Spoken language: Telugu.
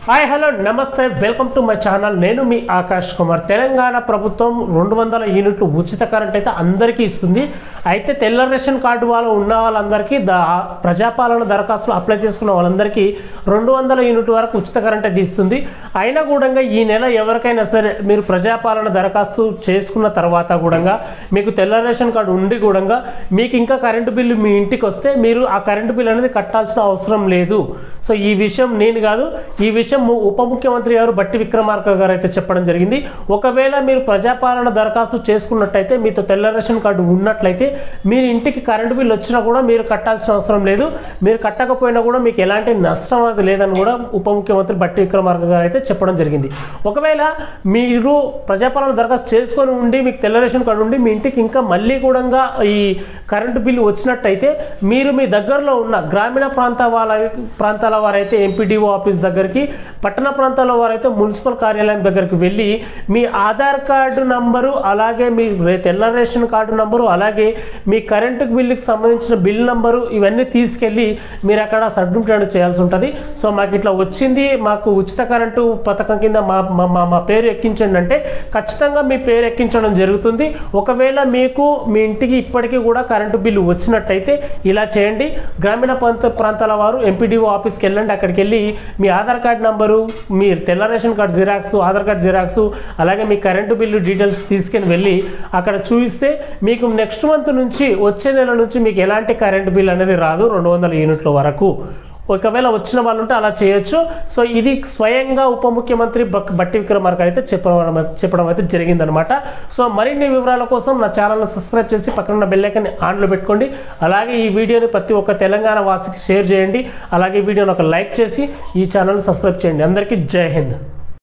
హాయ్ హలో నమస్తే వెల్కమ్ టు మై ఛానల్ నేను మీ ఆకాష్ కుమార్ తెలంగాణ ప్రభుత్వం రెండు వందల యూనిట్లు ఉచిత కరెంట్ అయితే అందరికీ ఇస్తుంది అయితే తెల్ల రేషన్ కార్డు వాళ్ళు ఉన్న వాళ్ళందరికీ ద ప్రజాపాలన దరఖాస్తులు అప్లై చేసుకున్న వాళ్ళందరికీ రెండు వందల యూనిట్ వరకు ఉచిత కరెంట్ అయితే ఇస్తుంది అయినా కూడా ఈ నెల ఎవరికైనా సరే మీరు ప్రజాపాలన దరఖాస్తు చేసుకున్న తర్వాత కూడా మీకు తెల్ల రేషన్ కార్డు ఉండి కూడా మీకు ఇంకా కరెంటు బిల్లు మీ ఇంటికి వస్తే మీరు ఆ కరెంటు బిల్ అనేది కట్టాల్సిన అవసరం లేదు సో ఈ విషయం నేను కాదు ఈ విషయం ము- ఉప ముఖ్యమంత్రి గారు బట్టి విక్రమార్క గారు అయితే చెప్పడం జరిగింది ఒకవేళ మీరు ప్రజాపాలన దరఖాస్తు చేసుకున్నట్టయితే మీతో తెల్ల రేషన్ కార్డు ఉన్నట్లయితే మీరు ఇంటికి కరెంటు బిల్ వచ్చినా కూడా మీరు కట్టాల్సిన అవసరం లేదు మీరు కట్టకపోయినా కూడా మీకు ఎలాంటి నష్టం అది లేదని కూడా ఉప ముఖ్యమంత్రి బట్టి విక్రమార్క గారు అయితే చెప్పడం జరిగింది ఒకవేళ మీరు ప్రజాపాలన దరఖాస్తు చేసుకొని ఉండి మీకు తెల్ల రేషన్ కార్డు ఉండి మీ ఇంటికి ఇంకా మళ్ళీ కూడా ఈ కరెంటు బిల్లు వచ్చినట్టయితే మీరు మీ దగ్గరలో ఉన్న గ్రామీణ ప్రాంత వాళ్ళ ప్రాంతాల వారైతే ఎంపీడీఓ ఆఫీస్ దగ్గరికి పట్టణ ప్రాంతాల వారైతే మున్సిపల్ కార్యాలయం దగ్గరికి వెళ్ళి మీ ఆధార్ కార్డు నంబరు అలాగే మీ రే- తెల్ల రేషన్ కార్డు నంబరు అలాగే మీ కరెంటు బిల్లుకి సంబంధించిన బిల్ నంబరు ఇవన్నీ తీసుకెళ్ళి మీరు అక్కడ సబ్మిట్ అనేది చేయాల్సి ఉంటుంది సో మాకు ఇట్లా వచ్చింది మాకు ఉచిత కరెంటు పథకం కింద మా మా మా- మా పేరు ఎక్కించండి అంటే ఖచ్చితంగా మీ పేరు ఎక్కించడం జరుగుతుంది ఒకవేళ మీకు మీ ఇంటికి ఇప్పటికీ కూడా కరెంటు బిల్లు వచ్చినట్టయితే ఇలా చేయండి గ్రామీణ ప్రాంత ప్రాంతాల వారు ఎంపీడీఓ ఆఫీస్కి వెళ్ళండి అక్కడికి వెళ్ళి మీ ఆధార్ కార్డు నంబరు మీ తెల్ల ration card xerox Aadhaar card xerox అలాగే మీ కరెంటు బిల్లు డీటెయిల్స్ తీసుకొని వెళ్ళి అక్కడ చూపిస్తే మీకు నెక్స్ట్ మంత్ నుంచి వచ్చే నెల నుంచి మీకు ఎలాంటి కరెంటు బిల్ అనేది రాదు రెండు వందల యూనిట్ల వరకు ఒకవేళ వచ్చిన వాళ్ళు ఉంటే అలా చేయొచ్చు సో ఇది స్వయంగా ఉప ముఖ్యమంత్రి బక్- బట్టి విక్రమార్క అయితే చెప్పడం చెప్పడం అయితే జరిగిందనమాట సో మరిన్ని వివరాల కోసం నా ఛానల్ని సబ్స్క్రైబ్ చేసి పక్కన ఉన్న బెల్ ఐకాన్ని ఆన్లో పెట్టుకోండి అలాగే ఈ వీడియోని ప్రతి ఒక్క తెలంగాణ వాసికి షేర్ చేయండి అలాగే ఈ వీడియోని ఒక లైక్ చేసి ఈ ఛానల్ని సబ్స్క్రైబ్ చేయండి అందరికీ జై హింద్